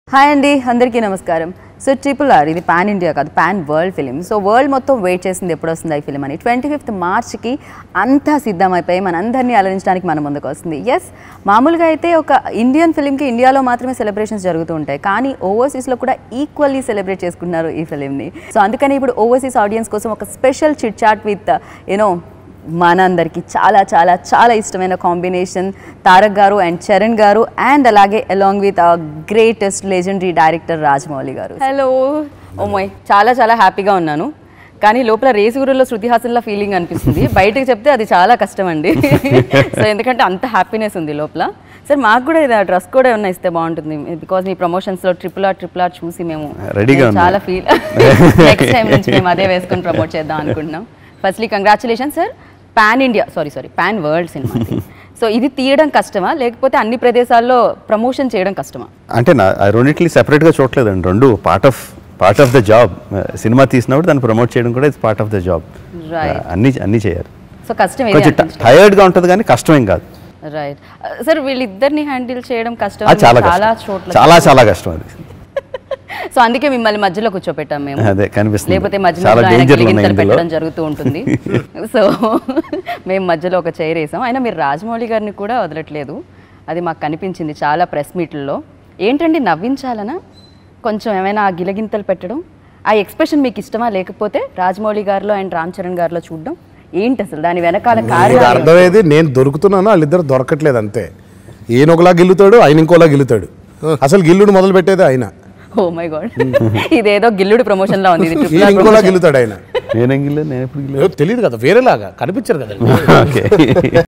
Hi అండి అందరికీ నమస్కారం సో ట్రిపుల్ ఆర్ ఇది పాన్ ఇండియా కాదు pan world film so world మొత్తం వెయిట్ చేసింది ఎప్పుడు వస్తుంది ఈ ఫిలిం అని ట్వంటీ ఫిఫ్త్ మార్చ్కి అంతా సిద్ధమైపోయి మనందరినీ అలరించడానికి మన ముందుకు వస్తుంది ఎస్ మామూలుగా అయితే ఒక ఇండియన్ ఫిలింకి ఇండియాలో మాత్రమే సెలబ్రేషన్స్ జరుగుతూ ఉంటాయి కానీ ఓవర్సీస్లో కూడా ఈక్వల్లీ సెలబ్రేట్ చేసుకుంటున్నారు ఈ ఫిలింని సో అందుకని ఇప్పుడు ఓవర్సీస్ ఆడియన్స్ కోసం ఒక special chit chat with you know మనందరికీ చాలా చాలా చాలా ఇష్టమైన కాంబినేషన్ తారక్ గారు అండ్ చరణ్ గారు అండ్ అలాగే along with greatest legendary director Rajamouli గారు హలో ఓమోయ్ చాలా చాలా హ్యాపీగా ఉన్నాను కానీ లోపల రేసుగురులో శృతి హాసన్ల ఫీలింగ్ అనిపిస్తుంది బయటకు చెప్తే అది చాలా కష్టం అండి సో ఎందుకంటే అంత హ్యాపీనెస్ ఉంది లోపల సార్ మాకు కూడా ఇది డ్రెస్ కూడా ఏమన్నా ఇస్తే బాగుంటుంది బికాజ్ మీ ప్రమోషన్స్లో ట్రిపుల్ ఆర్ ట్రిపుల్ ఆర్ చూసి మేము రెడీగా మేము ఉంది. చాలా ఫీల్ నెక్స్ట్ టైం నుంచి మేము అదే వేసుకొని ప్రమోట్ చేద్దాం అనుకుంటున్నాం firstly congratulation sir pan India sorry sorry pan world cinema so ఇది తీయడం కష్టమా లేకపోతే అన్ని ప్రదేశాల్లో ప్రమోషన్ చేయడం కష్టమా అంటే నా ఆ రెండింటిని సెపరేట్గా చూడలేదండి రెండు part of part of the job cinema తీసినప్పుడు దాన్ని ప్రమోట్ చేయడం కూడా it's part of the job Right. అన్ని అన్ని చేయాలి సో కష్టం కొంచెం టైర్డ్గా ఉంటుంది కానీ కష్టమేం కాదు రైట్ సార్ వీళ్ళిద్దరిని హ్యాండిల్ చేయడం కష్టం అది చాలా చాలా కష్టం చోట్ల చాలా చాలా కష్టం అది సో అందుకే మిమ్మల్ని మధ్యలో కూర్చోపెట్టాం మేము అదే కనిపిస్తుంది లేకపోతే మధ్య చాలా మధ్యలో ఆయన డేంజర్లు ఉన్నాయి గిలిగింతలు ఇందులో పెట్టడం జరుగుతూ ఉంటుంది సో మేము మధ్యలో ఒక చైర్ వేసాం అయినా మీరు రాజమౌళి గారిని కూడా వదలట్లేదు అది మాకు కనిపించింది చాలా ప్రెస్ మీట్లలో ఏంటండి నవ్వించాలనా కొంచెం ఏమైనా ఆ గిలగింతలు పెట్టడం ఆ ఎక్స్ప్రెషన్ మీకు ఇష్టమా లేకపోతే రాజమౌళి గారిలో అండ్ రామ్ చరణ్ గారిలో చూడడం ఏంటి అసలు దాని వెనకాల ఇది కార్యం అర్థమయ్యేది నేను దొరుకుతున్నాను వాళ్ళిద్దరు దొరకట్లేదు అంతే ఈయన ఒకలా గిల్లుతాడు ఆయన ఇంకోలా గిల్లుతాడు అసలు గిల్లుడు మొదలు పెట్టేది ఆయన ఓ మై గాడ్ ఇదేదో గిల్లుడు ప్రమోషన్ లా ఉంది ఇది triple ఈయన R ఇంకోలా promotion. గిల్లుతాడు ఆయన నేనేం గిల్లా నేను ఎప్పుడు గిల్లా తెలియదు కదా వేరేలాగా కనిపించరు కదా ఓకే